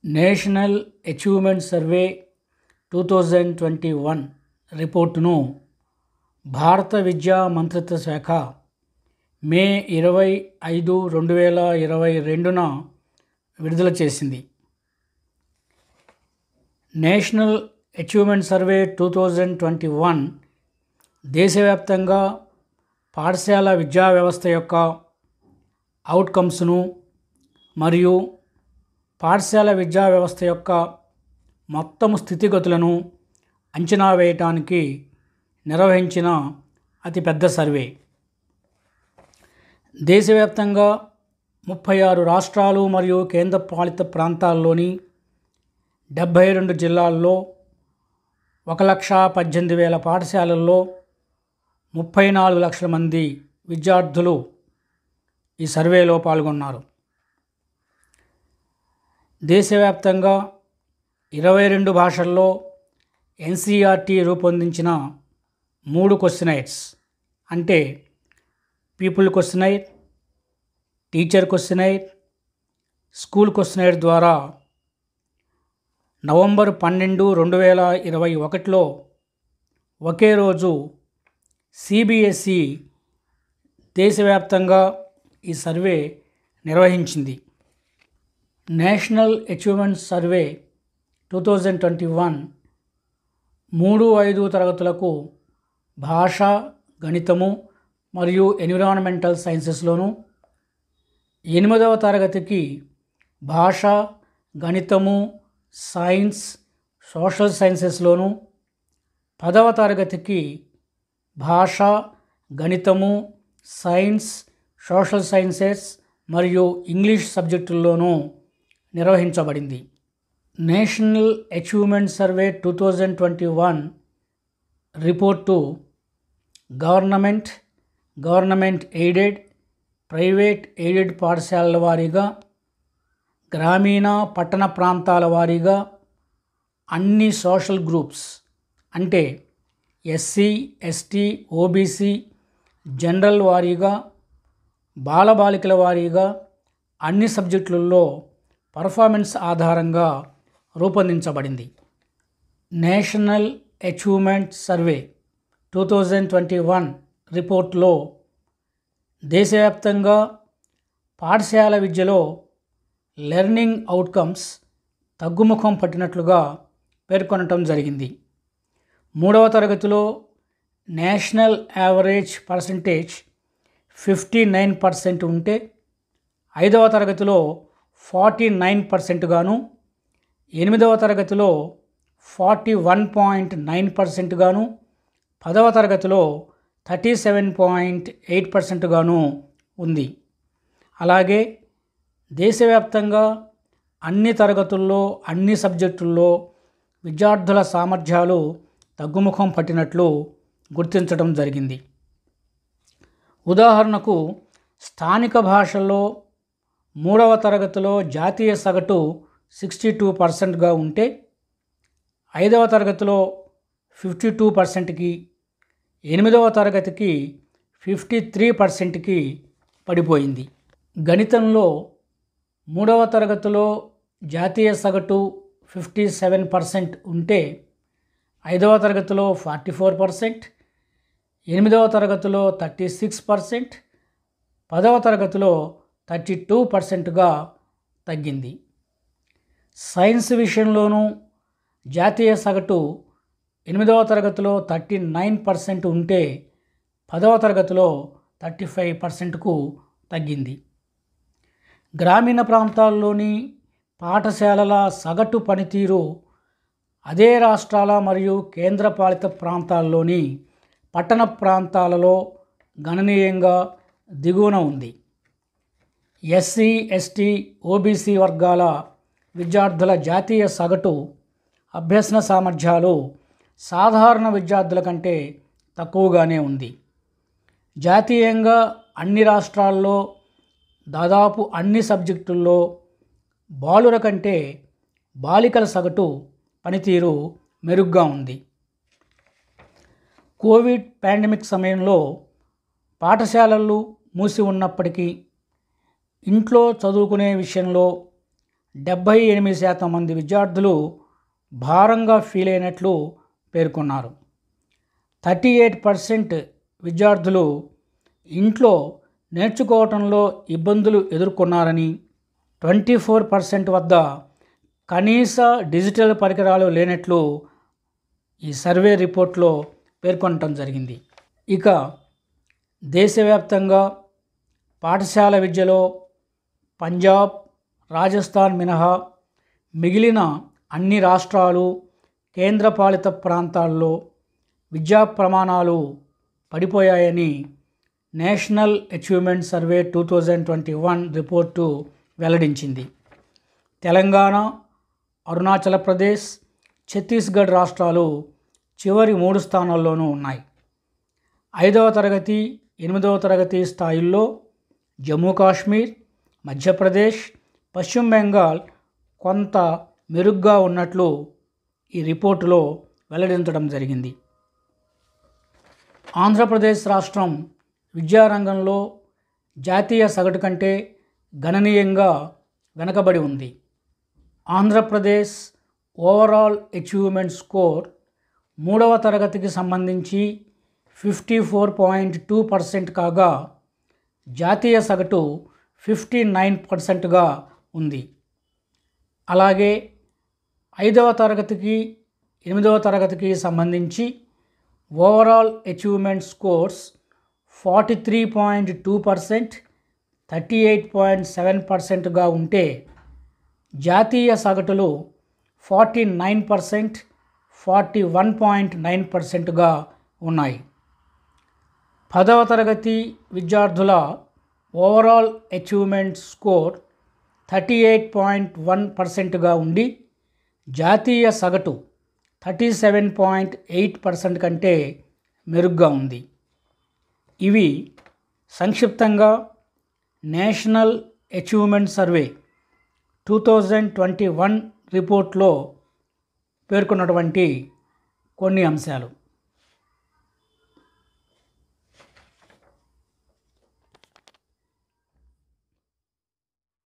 national achievement survey two thousand twenty one రిపోర్టును భారత విద్యా మంత్రిత్వ శాఖ మే ఇరవై ఐదు రెండు వేల ఇరవై రెండున విడుదల చేసింది national achievement survey two thousand twenty one దేశవ్యాప్తంగా పాఠశాల విద్యా వ్యవస్థ యొక్క అవుట్కమ్స్ను మరియు పాఠశాల విద్యా వ్యవస్థ యొక్క మొత్తం స్థితిగతులను అంచనా వేయటానికి నిర్వహించిన అతిపెద్ద సర్వే దేశవ్యాప్తంగా ముప్పై ఆరు రాష్ట్రాలు మరియు కేంద్రపాలిత ప్రాంతాల్లోని డెబ్భై రెండు జిల్లాల్లో ఒక లక్ష పద్దెనిమిది వేల పాఠశాలల్లో ముప్పై నాలుగు లక్షల మంది విద్యార్థులు ఈ సర్వేలో పాల్గొన్నారు దేశవ్యాప్తంగా ఇరవై రెండు భాషల్లో ఎన్సీఆర్టీ రూపొందించిన మూడు క్వశ్చనైట్స్ అంటే pupil questionnaire teacher questionnaire school questionnaire ద్వారా నవంబర్ పన్నెండు రెండు వేల ఇరవై ఒకటిలో ఒకే రోజు సిబిఎస్ఈ దేశవ్యాప్తంగా ఈ సర్వే నిర్వహించింది national achievement survey two thousand twenty one మూడు ఐదు తరగతులకు భాష గణితము మరియు ఎన్విరాన్మెంటల్ సైన్సెస్లోను ఎనిమిదవ తరగతికి భాష గణితము సైన్స్ సోషల్ సైన్సెస్లోను పదవ తరగతికి భాష గణితము సైన్స్ సోషల్ సైన్సెస్ మరియు ఇంగ్లీష్ సబ్జెక్టుల్లోనూ నిర్వహించబడింది national achievement survey two thousand twenty one report government government aided private aided పాఠశాలల వారీగా గ్రామీణ పట్టణ ప్రాంతాల వారీగా అన్ని సోషల్ గ్రూప్స్ అంటే ఎస్సీ ఎస్టీ ఓబీసీ జనరల్ వారీగా బాలబాలికల వారీగా అన్ని సబ్జెక్టులలో పర్ఫార్మెన్స్ ఆధారంగా రూపొందించబడింది national achievement survey two thousand twenty one రిపోర్ట్లో దేశవ్యాప్తంగా పాఠశాల విద్యలో లెర్నింగ్ అవుట్కమ్స్ తగ్గుముఖం పట్టినట్లుగా పేర్కొనటం జరిగింది మూడవ తరగతిలో national average percentage fifty nine percent ఉంటే ఐదవ తరగతిలో ఫార్టీ నైన్ పర్సెంట్గాను ఎనిమిదవ తరగతిలో ఫార్టీ వన్ పాయింట్ నైన్ పర్సెంట్గాను పదవ తరగతిలో థర్టీ సెవెన్ పాయింట్ ఎయిట్ పర్సెంట్గాను ఉంది అలాగే దేశవ్యాప్తంగా అన్ని తరగతుల్లో అన్ని సబ్జెక్టుల్లో విద్యార్థుల సామర్థ్యాలు తగ్గుముఖం పట్టినట్లు గుర్తించడం జరిగింది ఉదాహరణకు స్థానిక భాషల్లో మూడవ తరగతిలో జాతీయ సగటు సిక్స్టీ టూ పర్సెంట్గా ఉంటే ఐదవ తరగతిలో ఫిఫ్టీ టూ పర్సెంట్కి ఎనిమిదవ తరగతికి ఫిఫ్టీ త్రీ పర్సెంట్కి పడిపోయింది గణితంలో మూడవ తరగతిలో జాతీయ సగటు ఫిఫ్టీ సెవెన్ పర్సెంట్ ఉంటే ఐదవ తరగతిలో ఫార్టీ ఫోర్ పర్సెంట్ ఎనిమిదవ తరగతిలో థర్టీ సిక్స్ పర్సెంట్ పదవ తరగతిలో థర్టీ టూ పర్సెంట్గా తగ్గింది సైన్స్ విషయంలోనూ జాతీయ సగటు ఎనిమిదవ తరగతిలో థర్టీ నైన్ పర్సెంట్ ఉంటే పదవ తరగతిలో థర్టీ ఫైవ్ పర్సెంట్కు తగ్గింది గ్రామీణ ప్రాంతాల్లోని పాఠశాలల సగటు పనితీరు అదే రాష్ట్రాల మరియు కేంద్రపాలిత ప్రాంతాల్లోని పట్టణ ప్రాంతాలలో గణనీయంగా దిగువన ఉంది ఎస్సీ ఎస్టీ ఓబీసీ వర్గాల విద్యార్థుల జాతీయ సగటు అభ్యసన సామర్థ్యాలు సాధారణ విద్యార్థుల కంటే తక్కువగానే ఉంది జాతీయంగా అన్ని రాష్ట్రాల్లో దాదాపు అన్ని సబ్జెక్టుల్లో బాలుర కంటే బాలికల సగటు పనితీరు మెరుగ్గా ఉంది కోవిడ్ పాండమిక్ సమయంలో పాఠశాలలు మూసి ఉన్నప్పటికీ ఇంట్లో చదువుకునే విషయంలో డెబ్భై ఎనిమిది శాతం మంది విద్యార్థులు భారంగా ఫీల్ అయినట్లు పేర్కొన్నారు థర్టీ ఎయిట్ పర్సెంట్ విద్యార్థులు ఇంట్లో నేర్చుకోవటంలో ఇబ్బందులు ఎదుర్కొన్నారని ట్వంటీ ఫోర్ పర్సెంట్ వద్ద కనీస డిజిటల్ పరికరాలు లేనట్లు ఈ సర్వే రిపోర్ట్లో పేర్కొనటం జరిగింది ఇక దేశవ్యాప్తంగా పాఠశాల విద్యలో పంజాబ్ రాజస్థాన్ మినహా మిగిలిన అన్ని రాష్ట్రాలు కేంద్రపాలిత ప్రాంతాల్లో విద్యా ప్రమాణాలు పడిపోయాయని national achievement survey two thousand twenty one report వెల్లడించింది తెలంగాణ అరుణాచల్ ప్రదేశ్ ఛత్తీస్గఢ్ రాష్ట్రాలు చివరి మూడు స్థానాల్లోనూ ఉన్నాయి ఐదవ తరగతి ఎనిమిదవ తరగతి స్థాయిల్లో జమ్మూ కాశ్మీర్ మధ్యప్రదేశ్ పశ్చిమ బెంగాల్ కొంత మెరుగ్గా ఉన్నట్లు ఈ రిపోర్టులో వెల్లడించడం జరిగింది ఆంధ్రప్రదేశ్ రాష్ట్రం విద్యారంగంలో జాతీయ సగటు కంటే గణనీయంగా వెనకబడి ఉంది ఆంధ్రప్రదేశ్ ఓవరాల్ అచీవ్మెంట్ స్కోర్ మూడవ తరగతికి సంబంధించి fifty four point two percent కాగా జాతీయ సగటు ఫిఫ్టీ నైన్ పర్సెంట్గా ఉంది అలాగే ఐదవ తరగతికి ఎనిమిదవ తరగతికి సంబంధించి overall achievement scores forty three point two percent thirty eight point seven పర్సెంట్గా ఉంటే జాతీయ సగటులు forty nine percent forty one point nine పర్సెంట్గా ఉన్నాయి పదవ తరగతి విద్యార్థుల overall achievement score thirty eight point one పర్సెంట్గా ఉండి జాతీయ సగటు thirty seven point eight percent కంటే మెరుగ్గా ఉంది ఇవి సంక్షిప్తంగా national achievement survey two thousand twenty one రిపోర్ట్లో పేర్కొన్నటువంటి కొన్ని అంశాలు